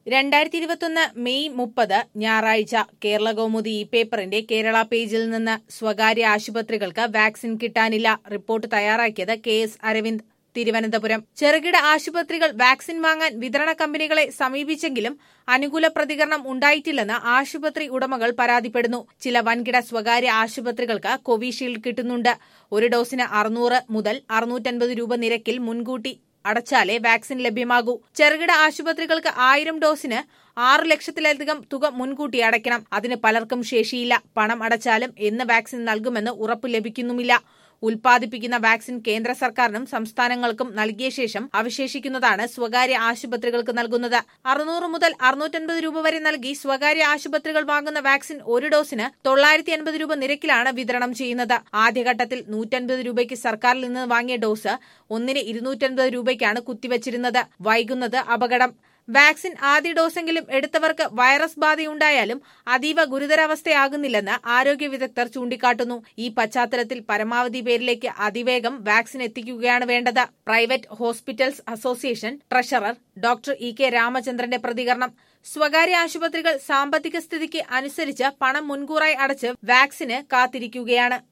രണ്ടായിരത്തി ഇരുപത്തൊന്ന് മെയ് മുപ്പത് ഞായറാഴ്ച കേരള കൗമുദി ഈ പേപ്പറിന്റെ കേരള പേജിൽ നിന്ന് സ്വകാര്യ ആശുപത്രികൾക്ക് വാക്സിൻ കിട്ടാനില്ല റിപ്പോർട്ട് തയ്യാറാക്കിയത് കെ എസ് അരവിന്ദ് തിരുവനന്തപുരം ചെറുകിട ആശുപത്രികൾ വാക്സിൻ വാങ്ങാൻ വിതരണ കമ്പനികളെ സമീപിച്ചെങ്കിലും അനുകൂല പ്രതികരണം ഉണ്ടായിട്ടില്ലെന്ന് ആശുപത്രി ഉടമകൾ പരാതിപ്പെടുന്നു ചില വൻകിട സ്വകാര്യ ആശുപത്രികൾക്ക് കോവിഷീൽഡ് കിട്ടുന്നുണ്ട് ഒരു ഡോസിന് അറുന്നൂറ് മുതൽ അറുന്നൂറ്റൻപത് രൂപ നിരക്കിൽ മുൻകൂട്ടി അടച്ചാലേ വാക്സിൻ ലഭ്യമാകൂ ചെറുകിട ആശുപത്രികൾക്ക് ആയിരം ഡോസിന് ആറു ലക്ഷത്തിലധികം തുക മുൻകൂട്ടി അടയ്ക്കണം അതിന് പലർക്കും ശേഷിയില്ല പണം അടച്ചാലും എന്ന് വാക്സിൻ നൽകുമെന്ന് ഉറപ്പു ലഭിക്കുന്നുമില്ല ഉൽപ്പാദിപ്പിക്കുന്ന വാക്സിൻ കേന്ദ്ര സർക്കാരിനും സംസ്ഥാനങ്ങൾക്കും നൽകിയ ശേഷം അവശേഷിക്കുന്നതാണ് സ്വകാര്യ ആശുപത്രികൾക്ക് നൽകുന്നത് അറുന്നൂറ് മുതൽ അറുന്നൂറ്റൻപത് രൂപ വരെ നൽകി സ്വകാര്യ ആശുപത്രികൾ വാങ്ങുന്ന വാക്സിൻ ഒരു ഡോസിന് തൊള്ളായിരത്തി അൻപത് രൂപ നിരക്കിലാണ് വിതരണം ചെയ്യുന്നത് ആദ്യഘട്ടത്തിൽ നൂറ്റൻപത് രൂപയ്ക്ക് സർക്കാരിൽ നിന്ന് വാങ്ങിയ ഡോസ് ഒന്നിന് ഇരുന്നൂറ്റൻപത് രൂപയ്ക്കാണ് കുത്തിവച്ചിരുന്നത് വൈകുന്നത് അപകടം വാക്സിൻ ആദ്യ ഡോസെങ്കിലും എടുത്തവർക്ക് വൈറസ് ബാധയുണ്ടായാലും അതീവ ഗുരുതരാവസ്ഥയാകുന്നില്ലെന്ന് ആരോഗ്യ വിദഗ്ധർ ചൂണ്ടിക്കാട്ടുന്നു ഈ പശ്ചാത്തലത്തിൽ പരമാവധി പേരിലേക്ക് അതിവേഗം വാക്സിൻ എത്തിക്കുകയാണ് വേണ്ടത് private hospitals association treasurer doctor E K രാമചന്ദ്രന്റെ പ്രതികരണം സ്വകാര്യ ആശുപത്രികൾ സാമ്പത്തിക സ്ഥിതിക്ക് അനുസരിച്ച് പണം മുൻകൂറായി അടച്ച് വാക്സിന് കാത്തിരിക്കുകയാണ്